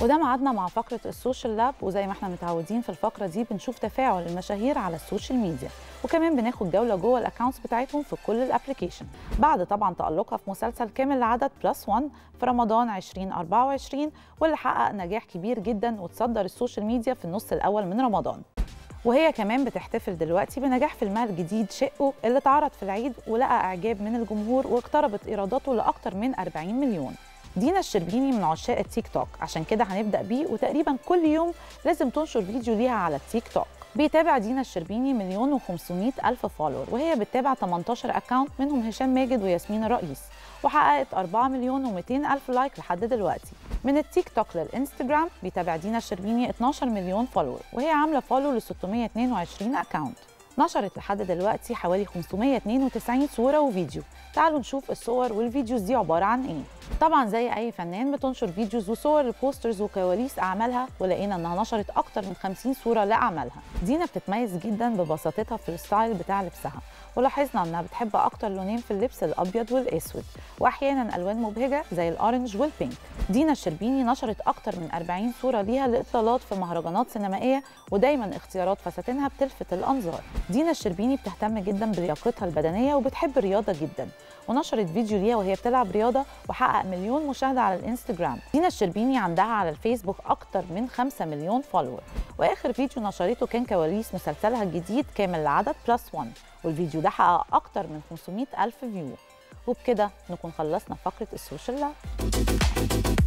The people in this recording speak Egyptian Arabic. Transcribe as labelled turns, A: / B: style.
A: وده ميعادنا مع فقرة السوشيال لاب وزي ما احنا متعودين في الفقرة دي بنشوف تفاعل المشاهير على السوشيال ميديا وكمان بناخد جولة جوه الاكونتس بتاعتهم في كل الابلكيشن بعد طبعا تألقها في مسلسل كامل العدد بلس 1 في رمضان 2024 واللي حقق نجاح كبير جدا وتصدر السوشيال ميديا في النص الأول من رمضان وهي كمان بتحتفل دلوقتي بنجاح فيلمها الجديد شقه اللي اتعرض في العيد ولقى اعجاب من الجمهور واقتربت ايراداته لاكثر من 40 مليون دينا الشربيني من عشاق التيك توك عشان كده هنبدا بيه وتقريبا كل يوم لازم تنشر فيديو ليها على التيك توك بيتابع دينا الشربيني مليون و500 الف فولور وهي بتتابع 18 اكونت منهم هشام ماجد وياسمين الرئيس وحققت 4 مليون و200 الف لايك لحد دلوقتي من التيك توك للانستجرام بيتابع دينا الشربيني 12 مليون فولور وهي عامله فولو ل 622 اكونت نشرت لحد دلوقتي حوالي 592 صورة وفيديو تعالوا نشوف الصور والفيديوز دي عبارة عن ايه طبعا زي اي فنان بتنشر فيديوز وصور لبوسترز وكواليس اعمالها ولقينا انها نشرت اكتر من 50 صورة لاعمالها دينا بتتميز جدا ببساطتها في الستايل بتاع لبسها ولاحظنا انها بتحب اكتر لونين في اللبس الابيض والاسود واحيانا الوان مبهجه زي الاورنج والبينك دينا الشربيني نشرت اكتر من 40 صوره ليها لاطلالات في مهرجانات سينمائيه ودايما اختيارات فساتينها بتلفت الانظار دينا الشربيني بتهتم جدا بلياقتها البدنيه وبتحب الرياضه جدا ونشرت فيديو ليها وهي بتلعب رياضه وحقق مليون مشاهده على الانستجرام دينا الشربيني عندها على الفيسبوك اكتر من 5 مليون فولور واخر فيديو نشرته كان كواليس مسلسلها الجديد كامل العدد بلس 1 والفيديو ده حقق اكتر من 500 الف فيو وبكده نكون خلصنا فقره السوشيال لاب